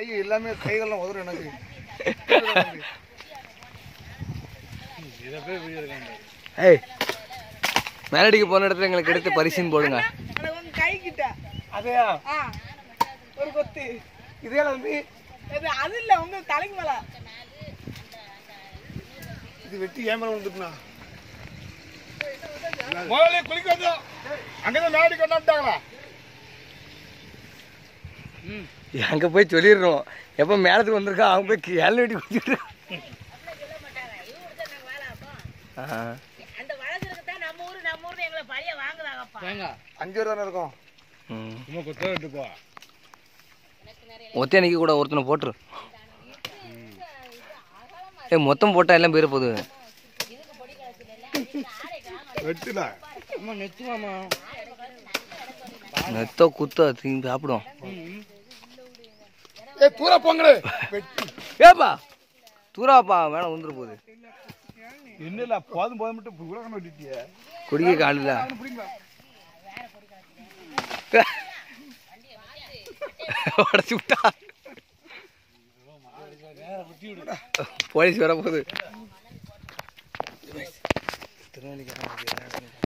கை எல்லாமே கைகள்லாம் உதறும் எனக்கு இதை போய் வீடியோ இருக்காங்க ஏய் மேலடிக்கு போன இடத்துல எங்களுக்கு எடுத்து பரிசுன்னு போடுங்க எனக்கு வந்து கை கிட்ட அதையா ஆ ஒரு கொத்து இதே வந்து இது அது இல்ல உங்க தலைக்கு மேல இது வெட்டி ஏமல வந்துட்டுனா முதல்ல குளிக்க வந்தோம் அங்கதான் மேடி கொண்டாட்டாங்களா அங்கே போய் சொல்லிடுறோம் எப்போ மேலத்துக்கு வந்திருக்கா அவங்க போய் கேள்வி வெட்டி குடிச்சிட்டு ஆ அந்த வழக்குக்கு தான் நம்ம ஊரு நம்ம ஊர்ல எங்களை பழைய வாங்குதாங்கப்பா அஞ்சு பேர் தானே இருக்கோம் ம் சும்மா கொத்தா விட்டு போ ஒத்தே அன்னைக்கு கூட ஒருத்தனை போட்டுரு ஏய் மொத்தம் போட்டா எல்லாம் பேர் போகுது வெட்டுல நெத்தோ குத்தோ திரும்பி சாப்பிடும் ஏ தூர போங்களே வெட்டி ஏப்பா தூராப்பா மேலே வந்துரு போகுது என்ன இல்ல போதும் போதும் மட்டும் உலகம் வெட்டிட்டியே குடிக்க காலில் பிடிங்களா உடச்சி விட்டா போலீஸ் வர போகுது திருநெல்வேலிக்கு